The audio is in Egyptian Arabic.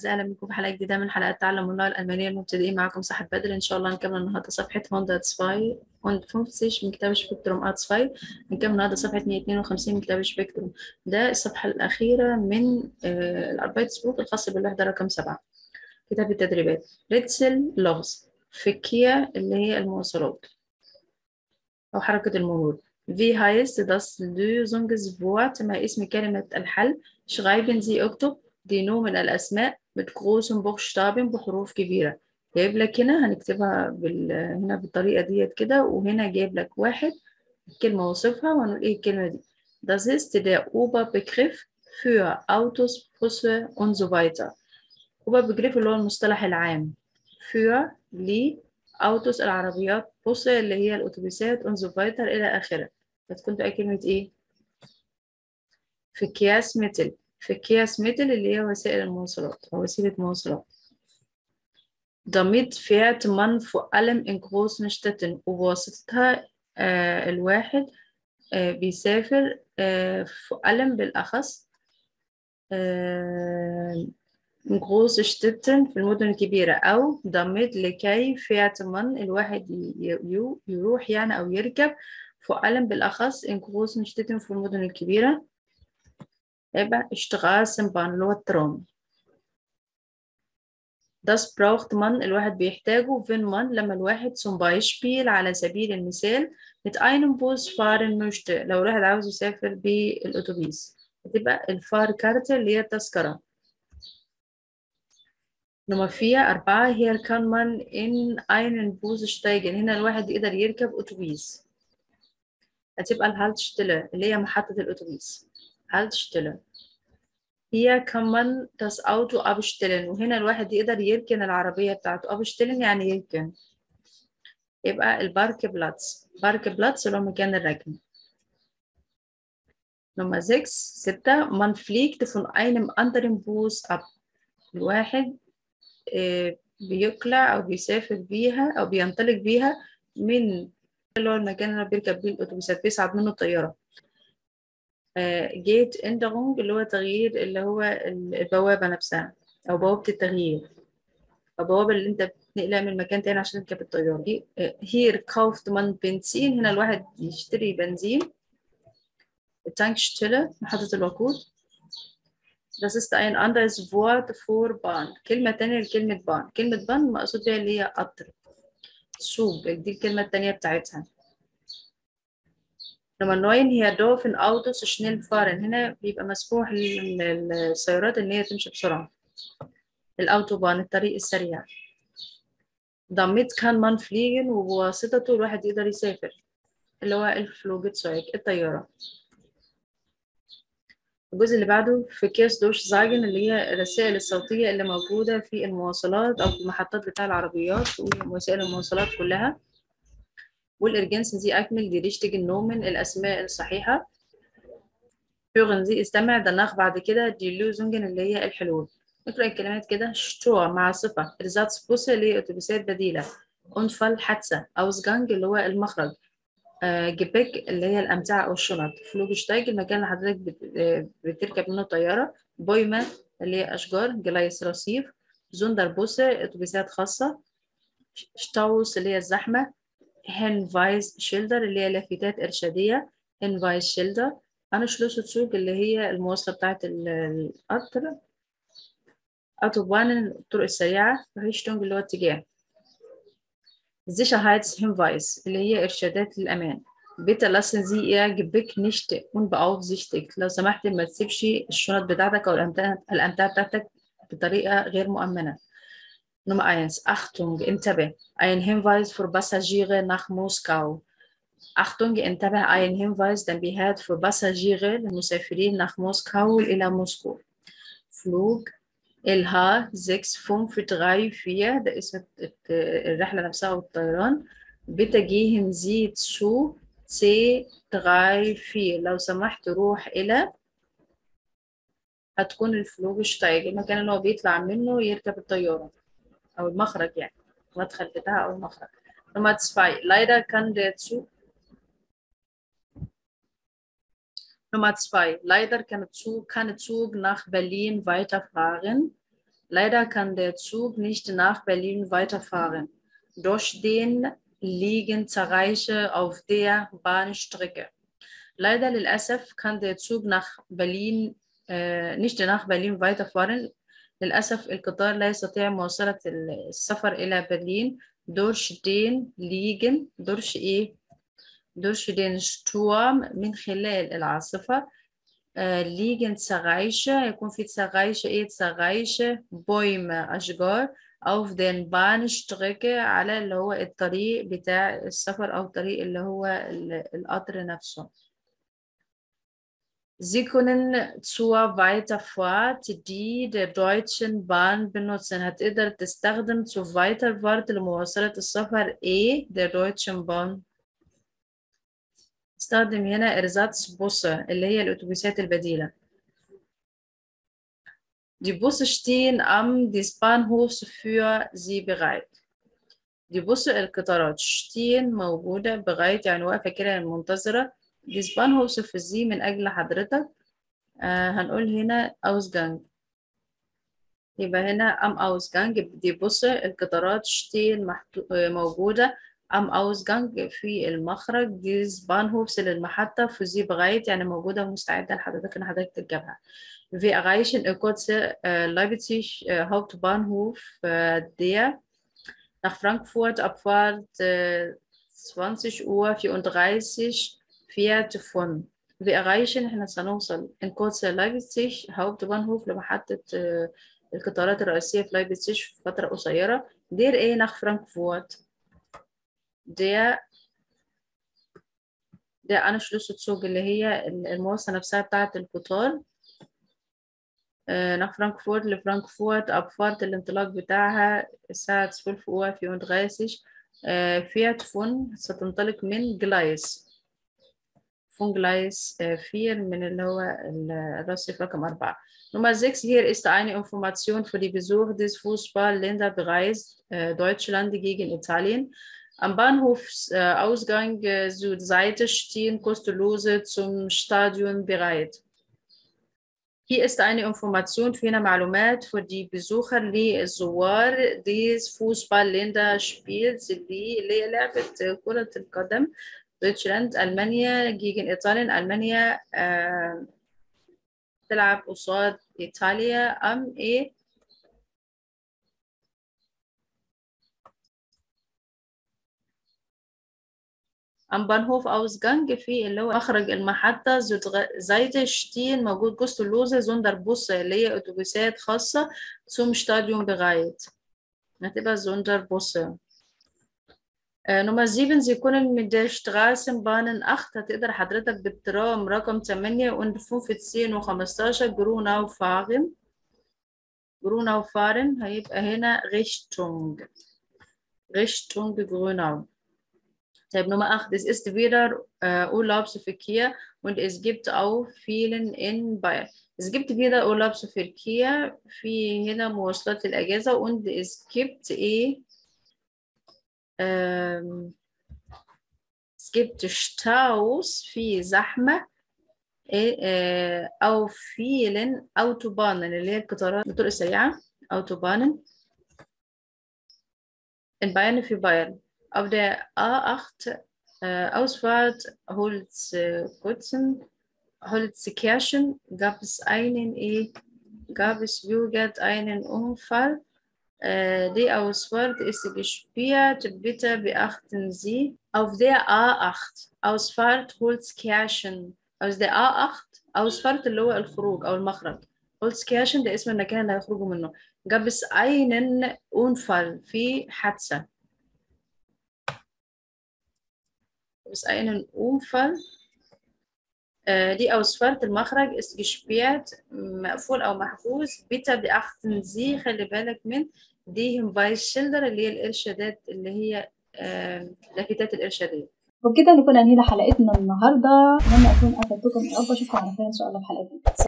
وسهلا بكم في حلقة جديدة من حلقات تعلم اللغة الألمانية المبتدئين معكم صاحب بدر إن شاء الله نكمل النهاردة صفحة 102 150 من كتاب سبيكتروم آرت 5 نكمل النهاردة صفحة 152 من كتاب سبيكتروم ده الصفحة الأخيرة من آه الأربايت بوك الخاصة بالوحدة رقم 7 كتاب التدريبات ريتسل لغز فكية اللي هي المواصلات أو حركة المرور Wie heißt das Lösungswort ما اسم كلمة الحل schreiben Sie اكتب دي نوع من الأسماء mit großen Buchstaben بحروف كبيرة جايب لك هنا هنكتبها بال... هنا بالطريقة ديت كده وهنا جايب لك واحد كلمة وصفها وهنقول إيه الكلمة دي Das ist der Oberbegriff für Autos, Busse und so weiter Oberbegriff اللي هو المصطلح العام für لي أوتوس العربيات بوسة اللي هي الأتوبيسات und so weiter إلى آخره فتكون بقى كلمة إيه؟ Verkehrsmittel Verkehrsmittel اللي هي وسائل المواصلات أو وسيلة مواصلات damit fährt man vor allem in großen Städten وبواسطتها آه الواحد آه بيسافر آه vor allem بالأخص آه in großen Städten في المدن الكبيرة أو damit لكي fährt man الواحد يروح يعني أو يركب vor allem بالأخص in großen Städten في المدن الكبيرة يبقى Straßenbahn اللي هو الترام Das braucht man الواحد بيحتاجه wenn man لما الواحد zum Beispiel على سبيل المثال mit einem Bus fahren möchte لو الواحد عاوز يسافر بالأتوبيس هتبقى الفاركارت اللي هي التذكرة نمرة فيها أربعة hier kann man in einen Bus steigen هنا الواحد يقدر يركب أتوبيس هتبقى الهالتشتلة اللي هي محطة الأتوبيس Haltestelle. Hier kann man das Auto abstellen وهنا الواحد يقدر يركن العربية بتاعته abstellen يعني يركن يبقى البارك بلاتس بارك بلاتس اللي هو مكان الركن نمرة 6 ستة man fliegt von einem anderen Bus ab الواحد بيقلع أو بيسافر بيها أو بينطلق بيها من اللي هو المكان اللي بيركب بيه الأتوبيسات بيصعد منه الطيارة جيت اندرونج اللي هو تغيير اللي هو البوابة نفسها أو بوابة التغيير البوابة اللي أنت بتنقلها من مكان تاني عشان تركب الطيارة دي هير كاوفت مان بنزين هنا الواحد يشتري بنزين تانكشتلة محطة الوقود Das ist ein anderes Wort für Bahn كلمة تانية لكلمة بان كلمة بان مقصود بيها اللي هي قطر سوق دي الكلمة التانية بتاعتها نمرة 9 هي دورفن أوتوس شنيل فارن هنا بيبقى مسموح للسيارات إن هي تمشي بسرعة الأوتوبان الطريق السريع damit kann man fliegen وبواسطته الواحد يقدر يسافر اللي هو الفلوجتسويك الطيارة الجزء اللي بعده في كيس دوش زاجن اللي هي الرسائل الصوتية اللي موجودة في المواصلات أو في المحطات بتاع العربيات ووسائل المواصلات كلها والإرجنسن دي أكمل دي ريشتج النومن الأسماء الصحيحة hören Sie استمع danach بعد كده دي لوزنجن اللي هي الحلول نقرأ الكلمات كده شتور مع صفة إرزاتس بوسة اللي هي أتوبيسات بديلة أنفل حادثة أوزجانج اللي هو المخرج آه جيبيك اللي هي الأمتعة أو الشنط فلوجشتايج المكان اللي حضرتك بتركب منه الطيارة بويمة اللي هي أشجار جلايس رصيف زوندر بوسة أتوبيسات خاصة شتاوس اللي هي الزحمة هنفايز شيلدر اللي هي لافتات إرشادية هنفايز شيلدر أنا شلوس تسوق اللي هي المواصلة بتاعت القطر أوتوبان الطرق السريعة ريشتونج اللي هو اتجاه Sicherheitshinweis اللي هي إرشادات للأمان bitte lassen Sie Ihr Gepäck nicht unbeaufsichtigt لو سمحت ما تسيبش الشنط بتاعتك أو الأمتعة بتاعتك بطريقة غير مؤمنة Nummer 1. Achtung, انتبه. Ein Hinweis für Passagiere nach Moskau. Achtung, انتبه. Ein Hinweis تنبيهات für Passagiere المسافرين nach موسكو إلى موسكو. Flug LH 6534 ده اسم الرحلة نفسها والطيران. Bitte gehen Sie zu C34 لو سمحت روح إلى هتكون الفلوجشتايج المكان اللي هو بيطلع منه يركب الطيارة. أو المخرج يعني المدخل بتاعها أو المخرج Nummer zwei leider kann der Zug Nummer zwei leider kann der Zug, kann der Zug nach Berlin weiterfahren Leider kann der Zug nicht nach Berlin weiterfahren. Durch den liegen Zerreiche auf der Bahnstrecke. Leider للأسف kann der Zug nach Berlin آه، nicht nach Berlin weiterfahren. للأسف القطار لا يستطيع مواصلة السفر إلى برلين durch den liegen durch إيه durch den Sturm من خلال العاصفة آه، liegen Zerreiche يكون في Zerreiche إيه Zerreiche Bäume أشجار auf den Bahnstrecke على اللي هو الطريق بتاع السفر أو الطريق اللي هو ال- القطر نفسه Sie können zur Weiterfahrt die der Deutschen Bahn benutzen. هتقدر تستخدم zur Weiterfahrt لمواصلة السفر A der Deutschen Bahn. استخدم هنا Ersatzbusse اللي هي الأتوبيسات البديلة. Die Busse stehen am des Bahnhofs für Sie bereit. Die Busse القطارات stehen موجودة bereit يعني واقفة كده منتظرة des Bahnhofs für Sie من أجل حضرتك آه هنقول هنا Ausgang يبقى هنا am Ausgang دي Busse القطارات stehen محتو... آه، موجودة am Ausgang في المخرج des Bahnhofs للمحطة für Sie bereit يعني موجودة ومستعدة لحضرتك إن حضرتك تركبها. Wir erreichen kurze äh, Leipzig äh, Hauptbahnhof äh, der nach Frankfurt Abfahrt äh, 20 Uhr 34 fährt von wir erreichen احنا سنوصل in kurze Leipzig Hauptbahnhof لمحطة آه، القطارات الرئيسية في لايبزيج في فترة قصيرة der ايه nach Frankfurt der der Anschlusszug اللي هي المواصلة نفسها بتاعة القطار آه، nach Frankfurt لفرانكفورت أبفارت الانطلاق بتاعها الساعة 12 Uhr 34 آه، فيات فون ستنطلق من جلايس فون جلايس 4 من اللي هو ال- الرصيف رقم 4 Nummer 6 hier ist eine Information für die Besucher des Fußball-Länderbereichs äh, Deutschland gegen Italien. Am Bahnhofsausgang äh, Südseite stehen kostenlose zum Stadion bereit. Hier ist eine Information für eine معلومات für die Besucher للزوار des Fußball-Länderspiels اللي اللي هي لعبة كرة القدم دويتشلاند ألمانيا gegen إيطاليا ألمانيا آه تلعب قصاد إيطاليا أم إيه am Bahnhof Ausgang في اللي هو مخرج المحطة Seite stehen موجود kostenlose Sonderbusse اللي هي أتوبيسات خاصة zum Stadion bereit هتبقى Sonderbusse آه، نمرة 7 Sie können mit der Straßenbahnen 8 هتقدر حضرتك بالترام رقم 8 und 15 و 15 Grunau fahren Grunau fahren هيبقى هنا Richtung Richtung Grunau طيب Nummer 8 es ist wieder äh, Urlaubsverkehr und es gibt auch vielen in Bayern es gibt wieder Urlaubsverkehr في هنا مواصلات الأجازة und es gibt eh ähm, es gibt Staus في زحمة إيه، آه، أو vielen Autobahnen اللي هي القطارات الطرق السريعة Autobahnen in Bayern für Bayern auf der A8 äh, Ausfahrt Holzkutzen Holzkirchen gab es einen eh, gab es Jugend einen Unfall äh, die Ausfahrt ist gesperrt. Bitte beachten Sie. Auf der A8 Ausfahrt Holzkirchen. aus der A8 Ausfahrt اللي هو الخروج أو المخرج. Holzkirchen ده اسم المكان اللي هيخرجوا منه. gab es einen Unfall في حادثة. gab es einen Unfall äh, die Ausfahrt المخرج ist gesperrt مقفول أو محجوز bitte beachten Sie خلي بالك من دي Hinweisschilder اللي هي الإرشادات اللي هي آه، لافتات الإرشادية وبكده نكون انهينا حلقتنا النهارده اتمنى اكون افدتكم يا رب اشوفكم على خير ان شاء الله في حلقه جديده